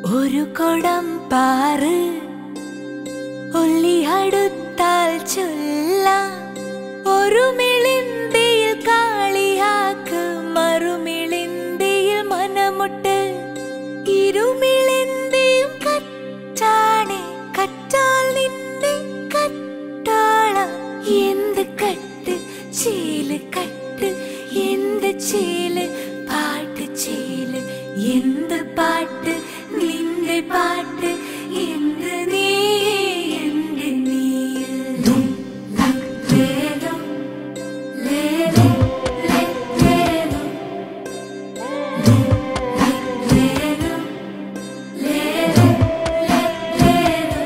ഒരു കൊടം പാറ് ഒല്ലി അടുത്താൽ ചൊല്ലാം ഒരു മിളിന്തിയിൽ കാളിയാക്ക് മറുമിളിന്തിയിൽ മനമുട്ട് ഇരുമിളിന്തിയും കറ്റാണെ കറ്റാൽ നിന്റെ കട്ടാള എന്ത് കട്ട് ചീല് കട്ട് എന്ത് ചീല് പാട്ട് ചീല് എന്ത് പാട്ട് നിന്റെ പാട്ട് എന്ത് നീ എന്റെ നീ ദും ലക് ലേലോ ലേലോ ലക് ലേലോ ദും ലക് ലേലോ ലേലോ ലക് ലേലോ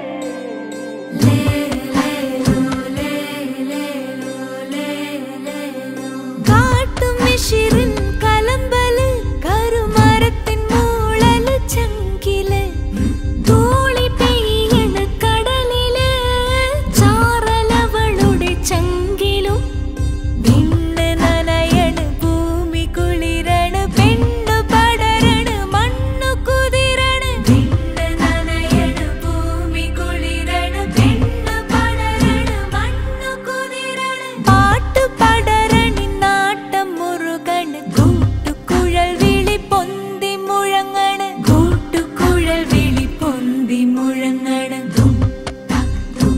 കാട്ടുമിഷിറിൻ കലമ്പല് കരുമരത്തിൻ മൂളല് ചങ്കില് തൂളി പെയ്യണ് കടലില് ചാറലവളുടെ ചങ്കിലും വിണ്ണ് നനയണ് ഭൂമി കുളിരണ പെണ്ണു പടരണ മണ്ണു കുതിരണ വിണ്ണ് നനയണ് ഭൂമി കുളിരണ പെണ്ണു പടരണ മണ്ണു കുതിരണ പാട്ട് പടരണി നാട്ടം മുറുകണ് കൂട്ടുകുഴൽ വിളി പൊന്തി മുഴങ്ങണ് കൂട്ടുകുഴൽ വിളി പൊന്തി മുഴങ്ങണ് ദും തക് ദും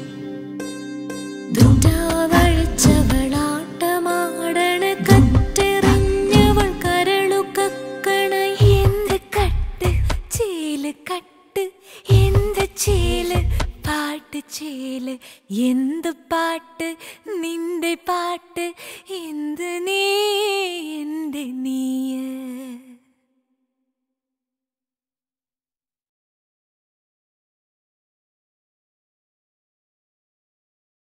ദുറ്റാവഴിച്ചവളാട്ടമാടണ് കറ്റെറിഞ്ഞവൾ കരളു കക്കണ എന്ത് കട്ട് ചീല് കട്ട് എന്ത് ചീല് പാട്ട് ചീല് എന്ത് പാട്ട് നിന്റെ പാട്ട് എന്ത്